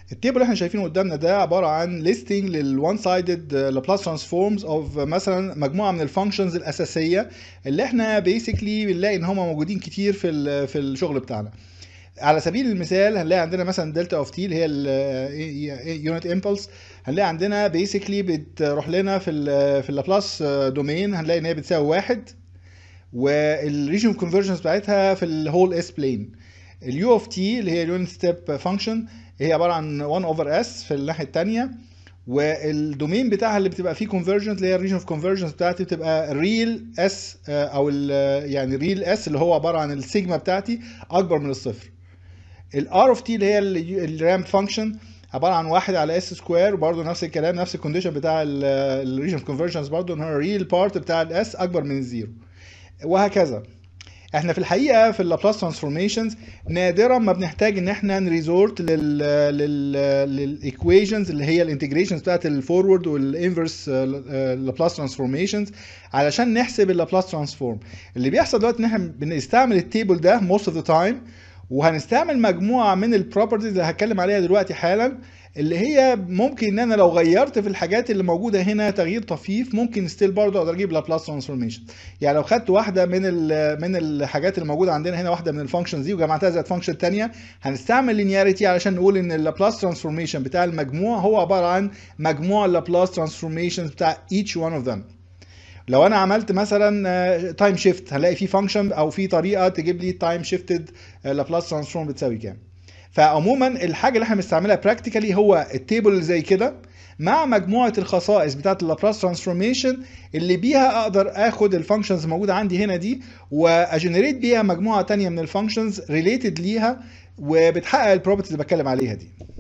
التيبل اللي احنا شايفينه قدامنا ده عباره عن listing لل one sided Laplace transforms of مثلا مجموعه من الفانكشنز الاساسيه اللي احنا basically بنلاقي ان هم موجودين كتير في ال- في الشغل بتاعنا على سبيل المثال هنلاقي عندنا مثلا دلتا اوف تي اللي هي اليونت امبلس هنلاقي عندنا بيسكلي بتروح لنا في ال في اللابلاس دومين هنلاقي ان هي بتساوي واحد والريجن كونفرجنس بتاعتها في الهول اس بلين اليو اوف تي اللي هي اليونت ستيب فانكشن هي عباره عن 1 اوفر اس في الناحيه الثانيه والدومين بتاعها اللي بتبقى فيه كونفرجنس اللي هي الريجن اوف كونفرجنس بتاعتي بتبقى ريل اس او ال يعني ريل اس اللي هو عباره عن السيجما بتاعتي اكبر من الصفر الار اوف تي اللي هي الرام فانكشن عباره عن واحد على اس سكوير وبرده نفس الكلام نفس الكونديشن بتاع الريجن كونفرجنس برده ان هو الريل بارت بتاع الاس اكبر من الزيرو وهكذا احنا في الحقيقه في اللابلاس ترانسفورميشنز نادرا ما بنحتاج ان احنا نريزورت لل لل للايكويشنز اللي هي الانتجريشنز بتاعت الفورورد والانفرس لابلاس ترانسفورميشنز علشان نحسب اللابلاس ترانسفورم اللي بيحصل دلوقتي ان احنا بنستعمل التيبل ده most of the time وهنستعمل مجموعه من البروبرتيز اللي هتكلم عليها دلوقتي حالا اللي هي ممكن ان انا لو غيرت في الحاجات اللي موجوده هنا تغيير طفيف ممكن ستيل برضه اقدر اجيب لابلاس ترانسفورميشن يعني لو خدت واحده من من الحاجات اللي موجوده عندنا هنا واحده من الفانكشنز دي وجمعتها زائد فانكشن ثانيه هنستعمل لينياريتي علشان نقول ان اللابلاس ترانسفورميشن بتاع المجموع هو عباره عن مجموع اللابلاس ترانسفورميشن بتاع each one of them لو انا عملت مثلا تايم شيفت هلاقي في فانكشن او في طريقه تجيب لي تايم شيفتد لابلاس ترانسفورم بتساوي كام فعموما الحاجه اللي احنا بنستعملها براكتيكالي هو التيبل اللي زي كده مع مجموعه الخصائص بتاعه اللابلاس ترانسفورميشن اللي بيها اقدر اخد الفانكشنز الموجوده عندي هنا دي واجنريت بيها مجموعه تانية من الفانكشنز ريليتد ليها وبتحقق البروبرتيز اللي بتكلم عليها دي